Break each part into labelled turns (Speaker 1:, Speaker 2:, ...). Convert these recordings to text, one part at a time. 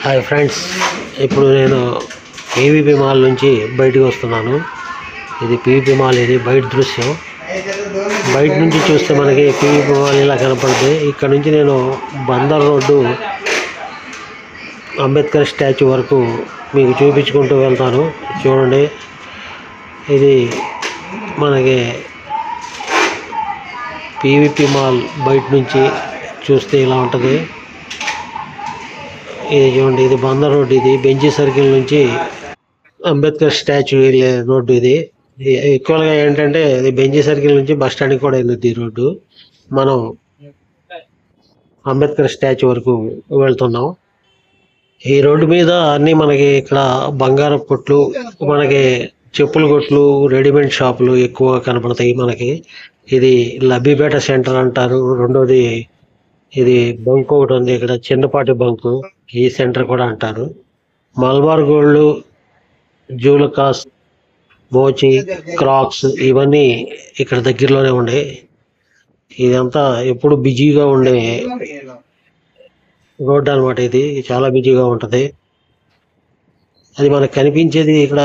Speaker 1: Hi friends ఇప్పుడు నేను PVP mall నుంచి బయటకు వస్తున్నాను ఇది పీవీపీ మాల్ ఇది బయట దృశ్యం బయట నుంచి చూస్తే మనకి పీవీపీ మాల్ ఇలా కనపడుతుంది ఇక్కడ నుంచి నేను బందర్ రోడ్డు అంబేద్కర్ స్టాచ్యూ వరకు మీకు చూపించుకుంటూ వెళ్తాను చూడండి ఇది మనకి పీవీపీ మాల్ బయట నుంచి చూస్తే ఇలా ఉంటుంది ఇది చూడండి ఇది బందర్ రోడ్ ఇది బెంచి సర్కిల్ నుంచి అంబేద్కర్ స్టాచ్యూ వెళ్ళే రోడ్డు ఇది ఈ- ఎక్కువగా ఏంటంటే ఇది బెంచి సర్కిల్ నుంచి బస్ స్టాండ్కి కూడా వెళ్ళుద్ది ఈ రోడ్డు మనం అంబేద్కర్ స్టాచ్యూ వరకు వెళ్తున్నాం ఈ రోడ్డు మీద అన్ని మనకి ఇక్కడ బంగారం కొట్లు మనకి చెప్పుల కొట్లు రెడీమేడ్ షాపులు ఎక్కువ కనపడతాయి మనకి ఇది లబ్బిపేట సెంటర్ అంటారు రెండోది ఇది బంక్ ఒకటి ఉంది ఇక్కడ చిన్నపాటి బంకు ఈ సెంటర్ కూడా అంటారు మల్బార్ గోల్డ్ జూలకాస్ మోచి క్రాక్స్ ఇవన్నీ ఇక్కడ దగ్గరలోనే ఉండే ఇదంతా ఎప్పుడు బిజీగా ఉండే రోడ్ అన్నమాట ఇది చాలా బిజీగా ఉంటది అది మనకు కనిపించేది ఇక్కడ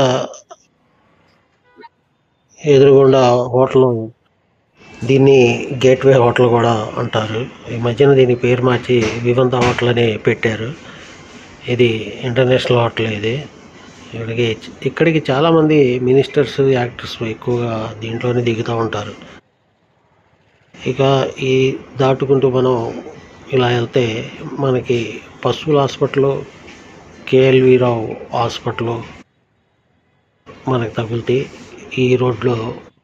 Speaker 1: ఎదురుగుండా హోటల్ దీన్ని గేట్వే హోటల్ కూడా అంటారు ఈ మధ్యన దీని పేరు మార్చి వివంత హోటల్ అని పెట్టారు ఇది ఇంటర్నేషనల్ హోటల్ ఇది ఇక్కడికి ఇక్కడికి చాలామంది మినిస్టర్స్ యాక్టర్స్ ఎక్కువగా దీంట్లోనే దిగుతూ ఉంటారు ఇక ఈ దాటుకుంటూ మనం ఇలా వెళ్తే మనకి పశువుల హాస్పిటల్ కేఎల్వి రావు హాస్పిటల్ మనకు తగులుతాయి ఈ రోడ్లో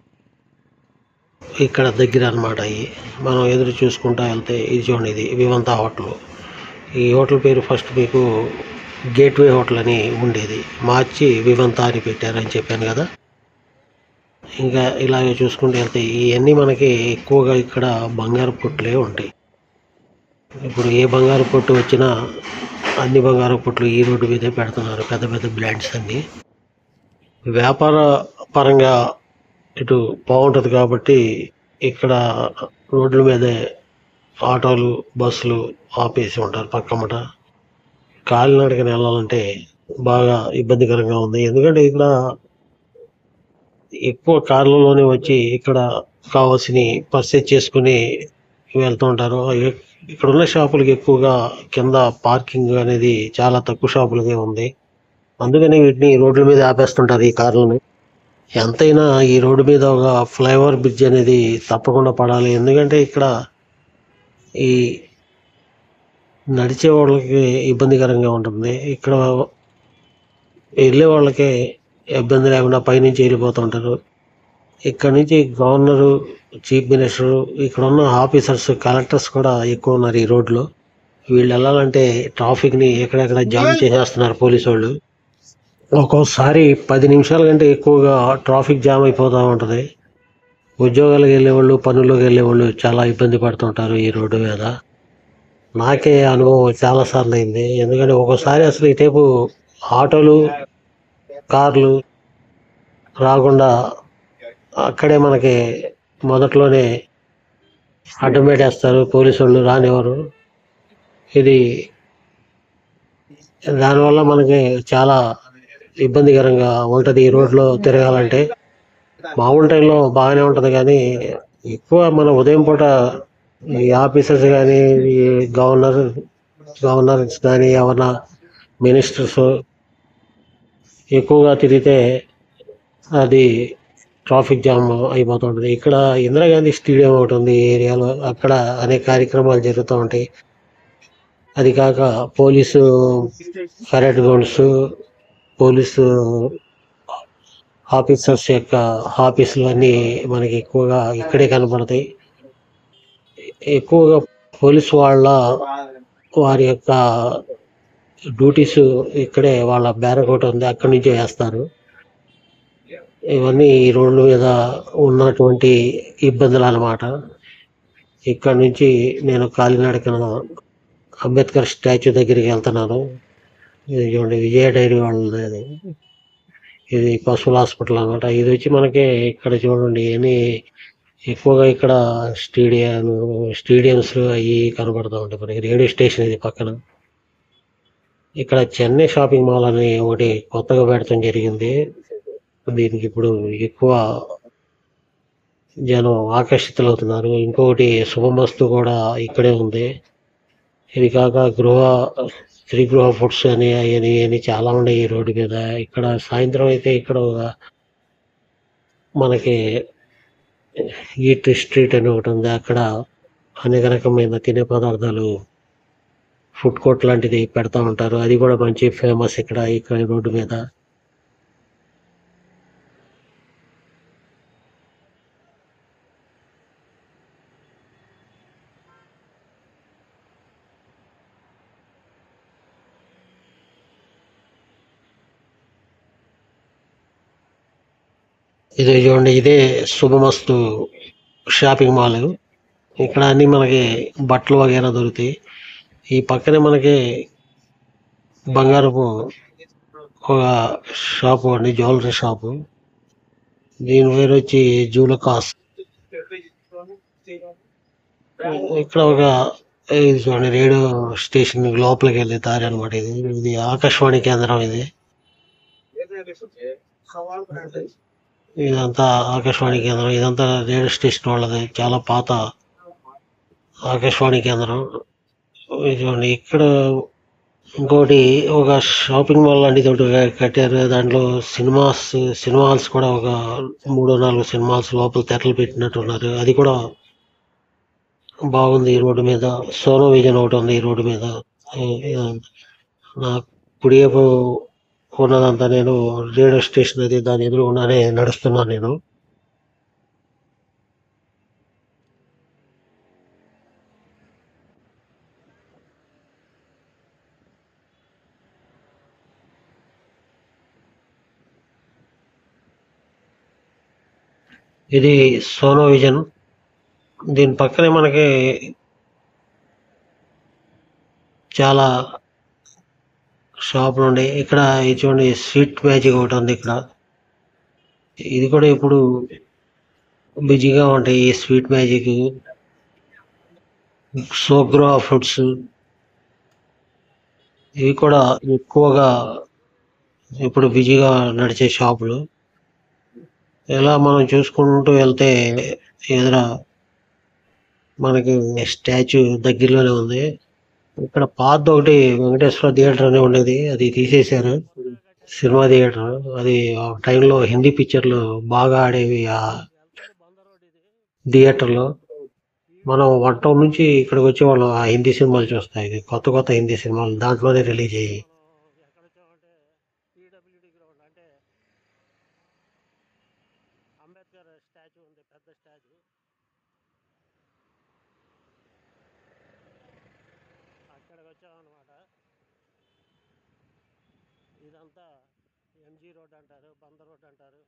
Speaker 1: ఇక్కడ దగ్గర అన్నమాట అవి మనం ఎదురు చూసుకుంటా వెళ్తే ఇది చూడండి ఇది వివంత హోటల్ ఈ హోటల్ పేరు ఫస్ట్ మీకు గేట్వే హోటల్ అని ఉండేది మార్చి వివంత అని పెట్టారని చెప్పాను కదా ఇంకా ఇలాగే చూసుకుంటూ వెళ్తే ఇవన్నీ మనకి ఎక్కువగా ఇక్కడ బంగారు పొట్లే ఉంటాయి ఇప్పుడు ఏ బంగారు పొట్టు వచ్చినా అన్ని బంగారు పొట్లు ఈ రోడ్డు మీదే పెడుతున్నారు పెద్ద పెద్ద బ్రాండ్స్ అన్నీ వ్యాపార పరంగా ఇటు బాగుంటుంది కాబట్టి ఇక్కడ రోడ్ల మీదే ఆటోలు బస్సులు ఆపేసి ఉంటారు పక్కమట కాలినడకన వెళ్ళాలంటే బాగా ఇబ్బందికరంగా ఉంది ఎందుకంటే ఇక్కడ ఎక్కువ కార్లలోనే వచ్చి ఇక్కడ కావాల్సిన పర్చేజ్ చేసుకుని వెళ్తూ ఉంటారు ఇ- ఇక్కడ ఉన్న షాపులకి ఎక్కువగా కింద పార్కింగ్ అనేది చాలా తక్కువ షాపులకే ఉంది అందుకని వీటిని రోడ్ల మీద ఆపేస్తుంటారు ఈ కార్లని ఎంతైనా ఈ రోడ్డు మీద ఒక ఫ్లైఓవర్ బ్రిడ్జ్ అనేది తప్పకుండా పడాలి ఎందుకంటే ఇక్కడ ఈ నడిచే వాళ్ళకి ఇబ్బందికరంగా ఉంటుంది ఇక్కడ వెళ్ళే వాళ్ళకి ఇబ్బంది లేకుండా పైనుంచి వెళ్ళిపోతూ ఉంటారు ఇక్కడ నుంచి గవర్నరు చీఫ్ మినిస్టర్ ఇక్కడ ఉన్న ఆఫీసర్స్ కలెక్టర్స్ కూడా ఎక్కువ ఉన్నారు ఈ రోడ్లో వీళ్ళు వెళ్ళాలంటే ట్రాఫిక్ని ఎక్కడెక్కడ జామ్ చేసేస్తున్నారు పోలీసు వాళ్ళు ఒక్కోసారి పది నిమిషాల కంటే ఎక్కువగా ట్రాఫిక్ జామ్ అయిపోతూ ఉంటుంది ఉద్యోగాలకు వెళ్ళేవాళ్ళు పనుల్లోకి వెళ్ళేవాళ్ళు చాలా ఇబ్బంది పడుతుంటారు ఈ రోడ్డు మీద నాకే అనుభవం చాలా సార్లు అయింది ఎందుకంటే ఒక్కోసారి అసలు ఇటేపు ఆటోలు కార్లు రాకుండా అక్కడే మనకి మొదట్లోనే అడ్డం పెట్టేస్తారు పోలీసు వాళ్ళు రానివ్వరు ఇది దానివల్ల మనకి చాలా ఇబ్బందికరంగా ఉంటుంది ఈ రోడ్లో తిరగాలంటే మామూలు టైంలో బాగానే ఉంటుంది కానీ ఎక్కువ మన ఉదయం పూట ఈ ఆఫీసర్స్ కానీ ఈ గవర్నర్ గవర్నర్స్ కానీ ఎవరన్నా మినిస్టర్స్ ఎక్కువగా తిరిగితే అది ట్రాఫిక్ జామ్ అయిపోతుంటుంది ఇక్కడ ఇందిరాగాంధీ స్టేడియం ఒకటి ఉంది ఈ ఏరియాలో అక్కడ అనేక కార్యక్రమాలు జరుగుతూ ఉంటాయి అది కాక police parade grounds police officers యొక్క ఆఫీసులు అన్నీ మనకి ఎక్కువగా ఇక్కడే కనబడతాయి ఎక్కువగా పోలీసు వాళ్ళ వారి యొక్క డ్యూటీస్ ఇక్కడే వాళ్ళ బ్యారక్ ఒకటి ఉంది అక్కడి నుంచే వేస్తారు ఇవన్నీ ఈ రోడ్ల మీద ఉన్నటువంటి ఇబ్బందులు అన్నమాట ఇక్కడ నుంచి నేను కాలినడకన అంబేద్కర్ స్టాచ్యూ దగ్గరికి వెళ్తున్నాను ఇది చూడండి విజయ డైరీ వాళ్ళది అది. ఇది పశువుల హాస్పిటల్ అన్నమాట ఇది వచ్చి మనకి ఇక్కడ చూడండి ఎన్ని ఎక్కువగా ఇక్కడ స్టేడియం స్టేడియంస్ అవి కనబడుతూ ఉంటాయి మనకి రేడియో స్టేషన్ ఇది పక్కన ఇక్కడ చెన్నై షాపింగ్ మాల్ అని ఒకటి కొత్తగా పెడతాం జరిగింది దీనికి ఇప్పుడు ఎక్కువ జనం ఆకర్షితులవుతున్నారు ఇంకొకటి శుభమస్తు కూడా ఇక్కడే ఉంది ఇది కాక గృహ శ్రీ గృహ ఫుడ్స్ అని అని అని చాలా ఉన్నాయి ఈ రోడ్డు మీద ఇక్కడ సాయంత్రం అయితే ఇక్కడ ఒక మనకి ఈట్ స్ట్రీట్ అని ఒకటి ఉంది అక్కడ అనేక రకమైన తినే పదార్థాలు ఫుడ్ కోర్ట్ లాంటిది పెడతా ఉంటారు అది కూడా మంచి ఫేమస్ ఇక్కడ ఇక్కడ ఈ రోడ్డు మీద ఇది చూడండి ఇదే శుభమస్తు షాపింగ్ మాల్ ఇక్కడ అన్ని మనకి బట్టలు వగేరా దొరుకుతాయి ఈ పక్కనే మనకి బంగారపు ఒక షాపు అండి జ్యువెలరీ షాపు దీని పేరు వచ్చి జూలకాస్ ఇక్కడ ఒక ఇది చూడండి రేడియో స్టేషన్ లోపలికి వెళ్ళే దారి అనమాట ఇది ఇది ఆకాశవాణి కేంద్రం ఇది ఇదంతా ఆకాశవాణి కేంద్రం ఇదంతా రేడియో స్టేషన్ వాళ్ళది చాలా పాత ఆకాశవాణి కేంద్రం ఇది చూడండి ఇక్కడ ఇంకోటి ఒక షాపింగ్ మాల్ లాంటిది ఒకటి కట్టారు దాంట్లో సినిమాస్ సినిమా హాల్స్ కూడా ఒక మూడు నాలుగు సినిమా హాల్స్ లోపల తెరలు పెట్టినట్టు ఉన్నారు అది కూడా బాగుంది ఈ రోడ్డు మీద సోనో విజన్ ఒకటి ఉంది ఈ రోడ్డు మీద ఈ- ఇదంతా. నా కుడివైపు ఉన్నదంతా నేను రేడియో స్టేషన్ అది దాని ఎదురుగుండానే నడుస్తున్నాను నేను ఇది సోనో విజన్ దీని పక్కనే మనకి చాలా షాపులు ఉన్నాయి ఇక్కడ ఇది చూడండి స్వీట్ మ్యాజిక్ ఒకటి ఉంది ఇక్కడ ఇది కూడా ఇప్పుడు బిజీగా ఉంటాయి ఈ స్వీట్ మ్యాజిక్ సోగ్రో ఫుడ్స్ ఇవి కూడా ఎక్కువగా ఇప్పుడు బిజీగా నడిచే షాపులు ఇలా మనం చూసుకుంటూ వెళ్తే ఎదుర మనకి స్టాచ్యూ దగ్గరలోనే ఉంది ఇక్కడ పాత ఒకటి వెంకటేశ్వర థియేటర్ అని ఉండేది అది తీసేశారు సినిమా థియేటర్ అది ఆ టైంలో హిందీ పిక్చర్లు బాగా ఆడేవి ఆ థియేటర్లో మనం వన్ టౌన్ నుంచి ఇక్కడికి వచ్చేవాళ్ళం ఆ హిందీ సినిమాలు చూస్తాయి కొత్త కొత్త హిందీ సినిమాలు దాంట్లోనే రిలీజ్ అయ్యాయి
Speaker 2: అంబేద్కర్ స్టాచ్యూ ఉంది పెద్ద స్టాచ్యూ అక్కడికి వచ్చామన్నమాట ఇదంతా ఎంజీ రోడ్ అంటారు బంద రోడ్ అంటారు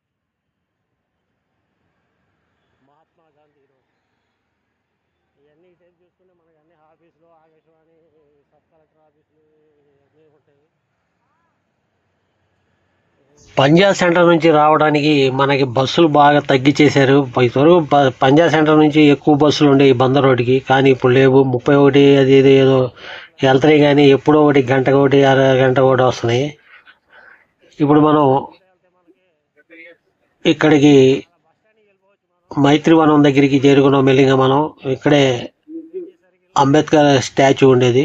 Speaker 2: మహాత్మా గాంధీ రోడ్ ఇవన్నీ ఇటేపు చూసుకుంటే మనకి అన్ని ఆఫీసులు ఆకాశవాణి సబ్ కలెక్టర్ ఆఫీసులు ఇవన్నీ ఉంటాయి
Speaker 1: పంజాబ్ సెంటర్ నుంచి రావడానికి మనకి బస్సులు బాగా తగ్గించేశారు ఇదివరకు ప- పంజాబ్ సెంటర్ నుంచి ఎక్కువ బస్సులు ఉండేవి బందర్ రోడ్డుకి కానీ ఇప్పుడు లేవు ముప్పై ఒకటి అది ఇది ఏదో వెళ్తున్నాయి కానీ ఎప్పుడో ఒకటి గంట ఒకటి అర గంట ఒకటి వస్తున్నాయి ఇప్పుడు మనం ఇక్కడికి మైత్రివనం దగ్గరికి చేరుకున్నాం మెల్లిగా మనం ఇక్కడే అంబేద్కర్ స్టాచ్యూ ఉండేది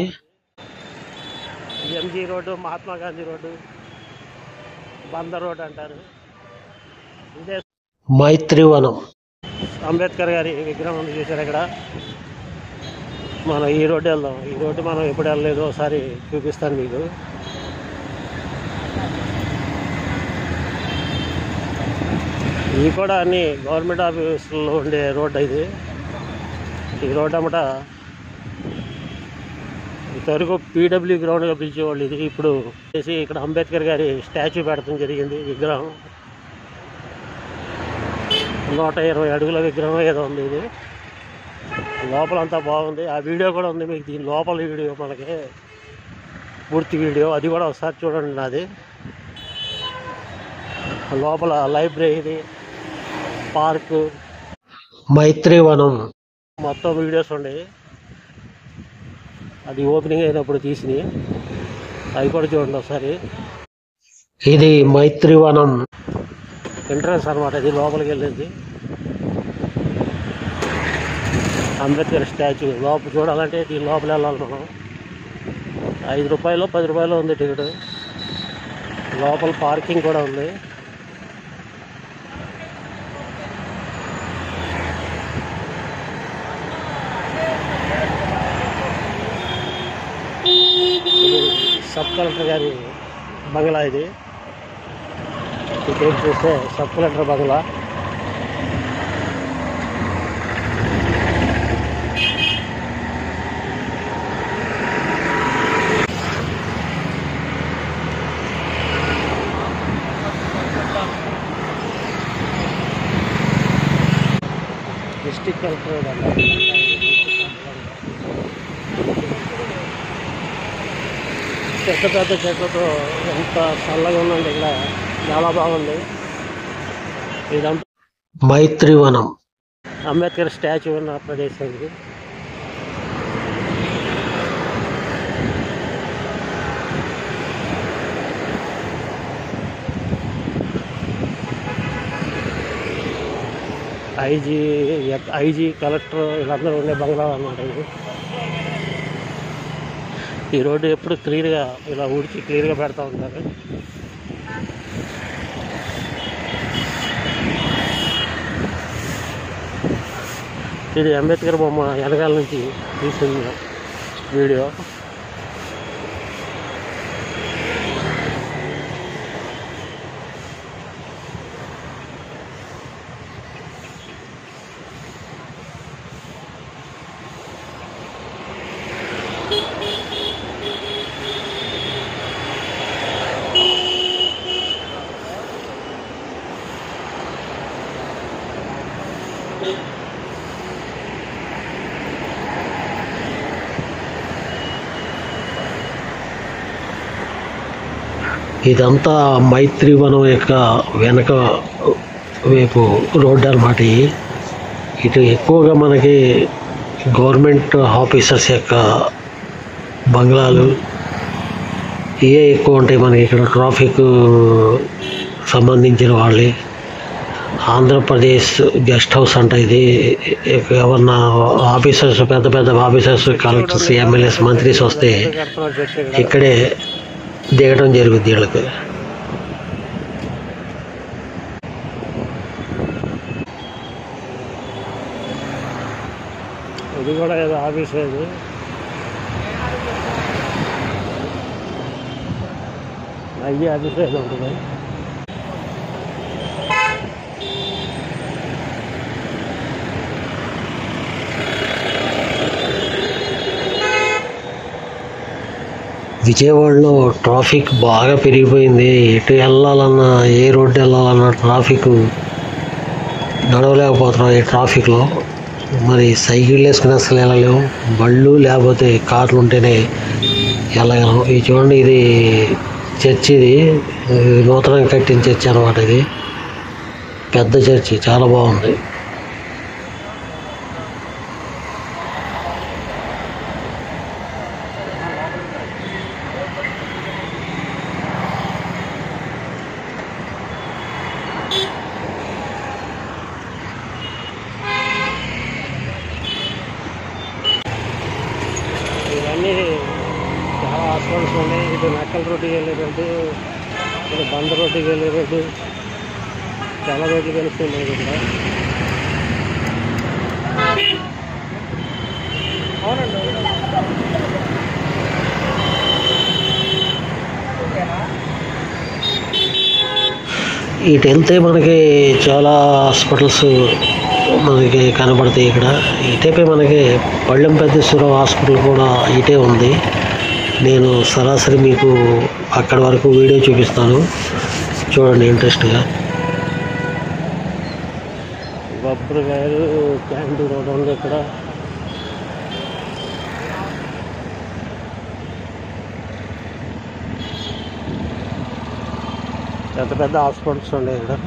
Speaker 2: MG road Mahatma Gandhi road బంద రోడ్ అంటారు ఇదే
Speaker 1: మైత్రివనం
Speaker 2: అంబేద్కర్ గారి విగ్రహం ఉంది చూసారు ఇక్కడ మనం ఈ రోడ్డు వెళ్దాం ఈ రోడ్డు మనం ఎప్పుడు వెళ్ళలేదు ఒకసారి చూపిస్తాను మీకు ఇవి కూడా అన్ని గవర్నమెంట్ ఆఫీసుల్లో ఉండే రోడ్డు ఇది ఈ రోడ్డు అమ్మట ఇంతవరకు పీడబ్ల్యూ గ్రౌండ్గా పిలిచేవాళ్ళు ఇది ఇప్పుడు చేసి ఇక్కడ అంబేద్కర్ గారి స్టాచ్యూ పెడతాం జరిగింది విగ్రహం నూట ఇరవై అడుగుల విగ్రహం ఏదో ఉంది ఇది లోపల అంతా బాగుంది ఆ వీడియో కూడా ఉంది మీకు దీని లోపల వీడియో మనకి పూర్తి వీడియో అది కూడా ఒకసారి చూడండి నాది లోపల లైబ్రరీ పార్కు
Speaker 1: మైత్రివనం
Speaker 2: మొత్తం వీడియోస్ ఉండేవి అది ఓపెనింగ్ అయినప్పుడు తీసినవి అవి కూడా చూడండి ఒకసారి
Speaker 1: ఇది మైత్రివనం
Speaker 2: ఎంట్రన్స్ అనమాట ఇది లోపలికి వెళ్ళేది అంబేద్కర్ స్టాచ్యూ లోపల చూడాలంటే దీని లోపల వెళ్ళాలి మనం ఐదు రూపాయలు పది రూపాయలు ఉంది టికెట్ లోపల పార్కింగ్ కూడా ఉంది ఇది సబ్ కలెక్టర్ గారి బంగ్లా ఇది ఈ పేరు చూస్తే sub collector bungalow district collector bungalow పెద్ద పెద్ద చెట్లతో ఎంత చల్లగా ఉందండి ఇక్కడ చాలా బాగుంది ఇదంతా
Speaker 1: మైత్రివనం
Speaker 2: అంబేద్కర్ స్టాచ్యూ ఉన్న ప్రదేశం ఇది ఐజీ ఐజీ కలెక్టర్ వీళ్ళందరూ ఉండే బంగ్లా అన్నమాట ఇది ఈ రోడ్డు ఎప్పుడు క్లియర్గా ఇలా ఊడ్చి క్లియర్గా పెడతా ఉంటారు ఇది అంబేద్కర్ బొమ్మ వెనకాల నుంచి తీసింది వీడియో
Speaker 1: ఇదంతా మైత్రివనం యొక్క వెనక వైపు రోడ్డు అనమాట ఇది. ఇటు ఎక్కువగా మనకి గవర్నమెంట్ ఆఫీసర్స్ యొక్క బంగ్లాలు ఇవే ఎక్కువ ఉంటాయి మనకి ఇక్కడ ట్రాఫిక్ సంబంధించిన వాళ్ళే ఆంధ్రప్రదేశ్ గెస్ట్ హౌస్ అంట ఇది ఎవరన్నా ఆఫీసర్స్ పెద్ద పెద్ద ఆఫీసర్స్ కలెక్టర్స్ ఎమ్మెల్యేస్ మంత్రీస్ వస్తే
Speaker 2: కడుతున్నారు చెట్టు ఇక్కడ
Speaker 1: ఇక్కడే దిగడం జరుగుద్ది వీళ్ళకి
Speaker 2: ఇది కూడా ఏదో ఆఫీస్ ఇది అయ్యి ఆఫీస్ ఏదో ఉంటుంది
Speaker 1: విజయవాడలో ట్రాఫిక్ బాగా పెరిగిపోయింది ఎటు వెళ్ళాలన్నా ఏ రోడ్డు వెళ్ళాలన్నా ట్రాఫిక్ నడవలేకపోతున్నాం ఈ ట్రాఫిక్లో మరి సైకిల్ వేసుకుని అసలు వెళ్ళలేము బళ్ళు లేకపోతే కార్లు ఉంటేనే వెళ్ళగలం ఇది చూడండి ఇది చర్చి ఇది ఇది నూతనంగా కట్టిన చర్చి అనమాట ఇది పెద్ద చర్చి చాలా బాగుంది
Speaker 2: ఇవన్నీ చాలా హాస్పిటల్స్ ఉన్నాయి ఇది నక్కల రోడ్డుకి వెళ్ళే రోడ్డు ఇది బంద రోడ్డుకి వెళ్ళే రోడ్డు చాలా రోడ్లు కలుస్తున్నాయి ఇక్కడ అవునండి
Speaker 1: ఇటు వెళ్తే మనకి చాలా హాస్పిటల్స్ మనకి కనబడతాయి ఇక్కడ ఇటేపై మనకి పళ్ళెం పెద్దేశ్వరం హాస్పిటల్ కూడా ఇటే ఉంది నేను సరాసరి మీకు అక్కడి వరకు వీడియో చూపిస్తాను చూడండి ఇంట్రెస్ట్గా
Speaker 2: బొబ్బరికాయలు క్యాంటు రోడ్ ఉంది ఇక్కడ పెద్ద పెద్ద హాస్పిటల్స్ ఉన్నాయి ఇక్కడ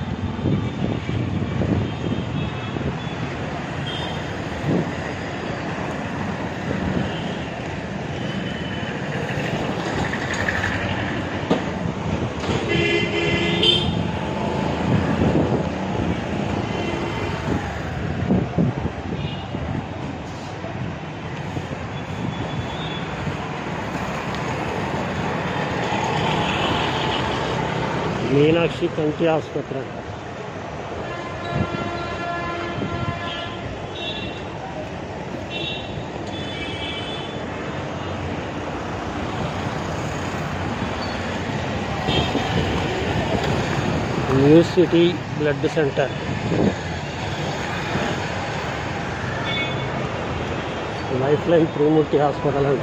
Speaker 2: మీనాక్షి కంటి ఆసుపత్రి అంట new city blood centre life line Trimurthi hospital అంట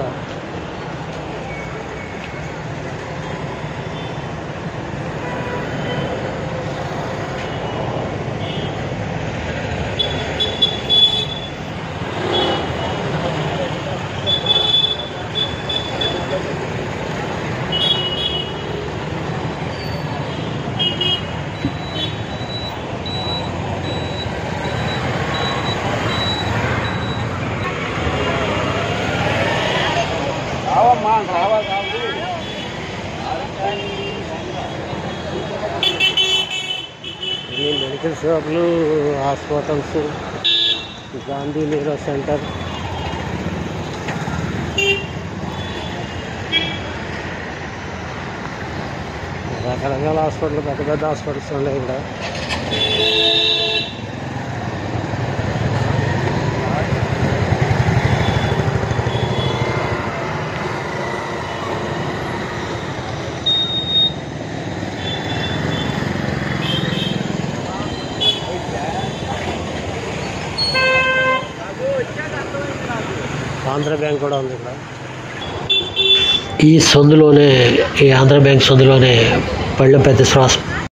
Speaker 2: ఇన్ని మెడికల్ షాపులు హాస్పిటల్స్ గాంధీ నీరో సెంటర్ రకరకాల హాస్పిటల్ పెద్ద పెద్ద హాస్పిటల్స్ ఉన్నాయి ఇక్కడ ఆంధ్ర బ్యాంక్ కూడా ఉంది ఇక్కడ
Speaker 1: ఈ సందులోనే ఈ ఆంధ్ర బ్యాంక్ సందులోనే పళ్ళెం పెద్ద శ్వాస